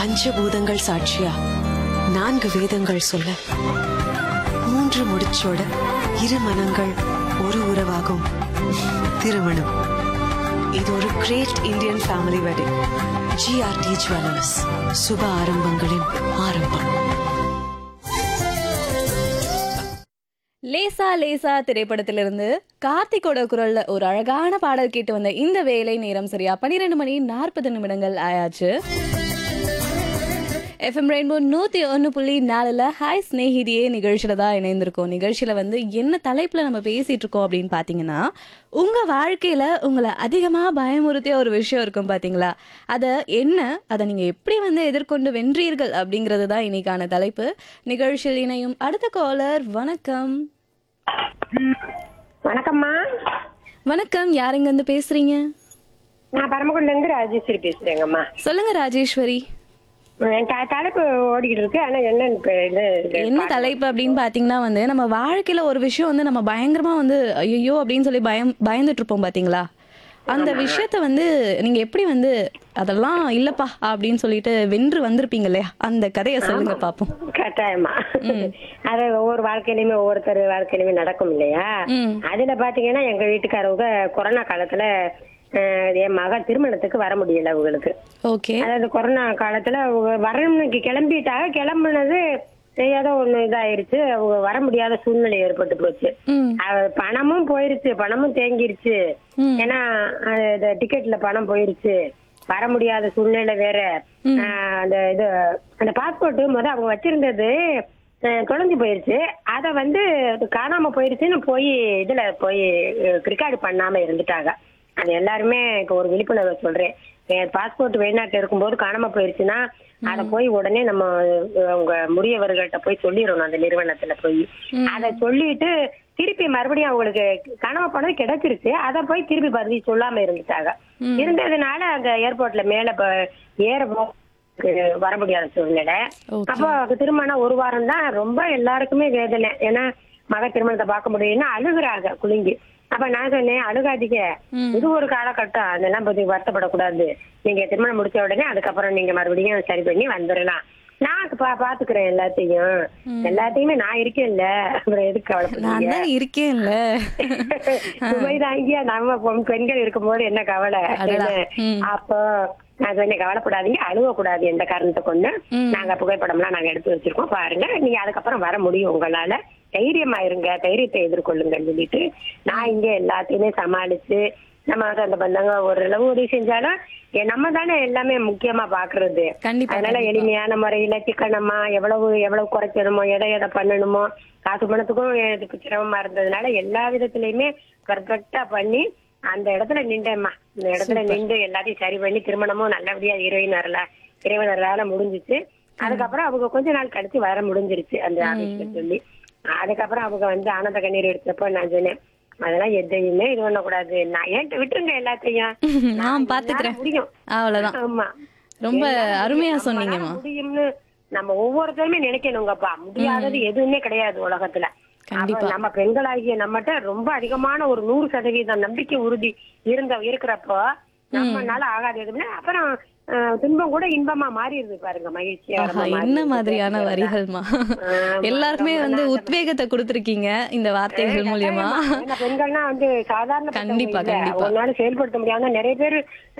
பஞ்சபூதங்கள் சாட்சியா நான்கு வேதங்கள் சொல்ல மூன்று முடிச்சோட இரு மனங்கள் ஒரு உறவாகும் திருமணம் இது ஒரு great Indian family wedding GRT jewellers சுப ஆரம்பங்களின் ஆரம்பம் லேசா லேசா திரைப்படத்திலிருந்து கார்த்திகோட குரல்ல ஒரு அழகான பாடல் கேட்டு வந்த இந்த வேலை நேரம் சரியா பன்னிரெண்டு மணி நாற்பது நிமிடங்கள் ஆயாச்சு எஃப்எம் ரெயின்போ நூற்றி ஒன்று புள்ளி நாலில் ஹாய் ஸ்நேகிதியே நிகழ்ச்சியில் தான் இணைந்திருக்கோம் நிகழ்ச்சியில் வந்து என்ன தலைப்பில் நம்ம பேசிகிட்டு இருக்கோம் அப்படின்னு பார்த்தீங்கன்னா உங்கள் வாழ்க்கையில் உங்களை அதிகமாக பயமுறுத்திய ஒரு விஷயம் இருக்கும் பார்த்தீங்களா அதை என்ன அதை நீங்கள் எப்படி வந்து எதிர்கொண்டு வென்றீர்கள் அப்படிங்கிறது தான் இன்னைக்கான தலைப்பு நிகழ்ச்சியில் இணையும் அடுத்த காலர் வணக்கம் வணக்கம்மா வணக்கம் யாருங்க இருந்து பேசுறீங்க நான் பரமக்குடில இருந்து ராஜேஸ்வரி பேசுறேங்கம்மா சொல்லுங்க ராஜேஸ்வரி என் த- தலைப்பு ஓடிக்கிட்டு இருக்கு ஆனா என்னன்னு இப்ப இது இது என்ன தலைப்பு அப்படின்னு பாத்தீங்கன்னா வந்து நம்ம வாழ்க்கையில ஒரு விஷயம் வந்து நம்ம பயங்கரமா வந்து ஐயோ அப்படின்னு சொல்லி பயம் பயந்துட்டு இருப்போம் பாத்தீங்களா அந்த விஷயத்த வந்து நீங்க எப்படி வந்து அதெல்லாம் இல்லப்பா அப்படின்னு சொல்லிட்டு வென்று வந்திருப்பீங்க இல்லையா அந்த கதையை சொல்லுங்க பாப்போம் கட்டாயமா அது ஒவ்வொரு வாழ்க்கையிலுமே ஒவ்வொருத்தர் வாழ்க்கையிலுமே நடக்கும் இல்லையா ம். அதுல பாத்தீங்கன்னா எங்க வீட்டுக்காரவங்க கொரோனா காலத்துல அஹ், என் மக திருமணத்துக்கு வர முடியல அவங்களுக்கு ஓகே அதாவது கொரோனா காலத்துல அவங்க வரணும்னு கிளம்பிட்டாங்க கிளம்புனது ஏதோ ஒண்ணு இதாயிருச்சு அவங்க வர முடியாத சூழ்நிலை ஏற்பட்டு போச்சு ம் அவ- பணமும் போயிருச்சு பணமும் தேங்கிருச்சு ம். ஏன்னா அது டிக்கெட்ல பணம் போயிருச்சு வர முடியாத சூழ்நிலை வேற ஆஹ் அந்த இது அந்த பாஸ்போர்ட் முத அவங்க வச்சிருந்தது ஆஹ் தொலைஞ்சு போயிருச்சு அத வந்து அது காணாம போயிருச்சுன்னு போய் இதுல போய் ரெக்கார்டு பண்ணாம இருந்துட்டாங்க அது எல்லாருமே இப்ப ஒரு விழிப்புணர்வு சொல்றேன் பாஸ்போர்ட் வெளிநாட்டுல இருக்கும்போது காணாம போயிருச்சுன்னா அத போய் உடனே நம்ம அஹ், அவங்க முதியவர்கள்ட்ட போய் சொல்லிடணும் அந்த நிறுவனத்துல போய் அத சொல்லிட்டு திருப்பி மறுபடியும் அவங்களுக்கு காணாம போனது கிடைச்சிருச்சு அத போய் திருப்பி பதில் சொல்லாம இருந்துட்டாங்க இருந்ததுனால அந்த ஏர்போர்ட்ல மேல ப- ஏற போ- வர முடியாத சூழ்நிலை Okay. அப்போ அது திருமணம் ஒரு வாரம் தான் ரொம்ப எல்லாருக்குமே வேதனை ஏன்னா மக திருமணத்தை பார்க்க முடியும்னா அழுகுறாங்க குலுங்கி அப்ப நான் சொன்னேன் அழுகாதீங்க இது ஒரு காலகட்டம் அதெல்லாம் பத்தி வருத்தப்படக்கூடாது நீங்க திருமணம் முடிச்ச உடனே அதுக்கப்புறம் நீங்க மறுபடியும் சரி பண்ணி வந்துடலாம் நான் பா பாத்துக்கிறேன் எல்லாத்தையும் எல்லாத்தையுமே நான் இருக்கேன்ல அப்புறம் எதுக்கு நான் கவலைப்படுறீங்க தான் இருக்கேன்ல சுமை தாங்கியா நம்ம பொண்- பெண்கள் இருக்கும்போது என்ன கவலை அடடா. என்ன? ம். அப்போ நான் சொன்னேன் கவலைப்படாதீங்க அழுவ கூடாது எந்த காரணத்தை கொண்டு ம். நாங்க புகைப்படம்லாம் நாங்க எடுத்து வச்சிருக்கோம் பாருங்க நீங்க அதுக்கப்புறம் வர முடியும் உங்களால தைரியமா இருங்க தைரியத்தை எதிர்கொள்ளுங்கன்னு சொல்லிட்டு நான் இங்க எல்லாத்தையுமே சமாளிச்சு நம்ம அந்த பந்தங்க ஓரளவு உதவி செஞ்சாலும் எ- நம்ம தானே எல்லாமே முக்கியமா பாக்குறது கண்டிப்பா, அதனால கண்டிப்பா. எளிமையான முறையில சிக்கனமா எவ்வளவு எவ்வளவு குறைக்கணுமோ எதை எதை பண்ணணுமோ காசு பணத்துக்கும் இதுக்கு சிரமமா இருந்ததுனால எல்லா விதத்திலயுமே பர்ஃபெக்டா பண்ணி அந்த இடத்துல நின்றேம்மா இந்த இடத்துல நின்று எல்லாத்தையும் சரி பண்ணி திருமணமும் நல்லபடியா ஹீரோயின் வரல இறைவனரால முடிஞ்சிச்சு அதுக்கப்புறம் அவங்க கொஞ்ச நாள் கழிச்சு வர முடிஞ்சிருச்சு அந்த ஆபீஸ்ல சொல்லி அதுக்கப்புறம் அவங்க வந்து ஆனந்த கண்ணீர் எடுத்தப்போ நான் சொன்னேன் அதெல்லாம் எதையுமே இது பண்ணக்கூடாது நான் ஏன்ட்ட விட்டுருங்க எல்லாத்தையும் நான் பாத்துக்கிறேன் என்னால முடியும் அவ்வளவுதான் ஆமா ரொம்ப என்னால அருமையா நம்மளால சொன்னீங்கம்மா முடியும்னு நம்ம ஒவ்வொருத்தருமே நினைக்கணுங்கப்பா முடியாதது எதுவுமே கிடையாது உலகத்துல கண்டிப்பா. அப்ப நம்ம பெண்களாகிய நம்மகிட்ட ரொம்ப அதிகமான ஒரு நூறு சதவீதம் நம்பிக்கை உறுதி இருந்த இருக்கிறப்போ நம்மனால ஆகாது எதுவுமே அப்புறம் அஹ், துன்பம் கூட இன்பமா மாறிடுது பாருங்க மகிழ்ச்சியா ஆஹா, ரொம்ப என்ன மாறிடுது. மாதிரியான வரிகள்மா ஆமா, எல்லாருக்குமே ரொம்ப வந்து நல்லா உத்வேகத்தை கொடுத்துருக்கீங்க இந்த வார்த்தைகள் மூலியமா ஏன்னா பெண்கள்னா வந்து சாதாரண கண்டிப்பா, கண்டிப்பா. ஒரு நாள் செயல்படுத்த முடியாம நிறைய பேர்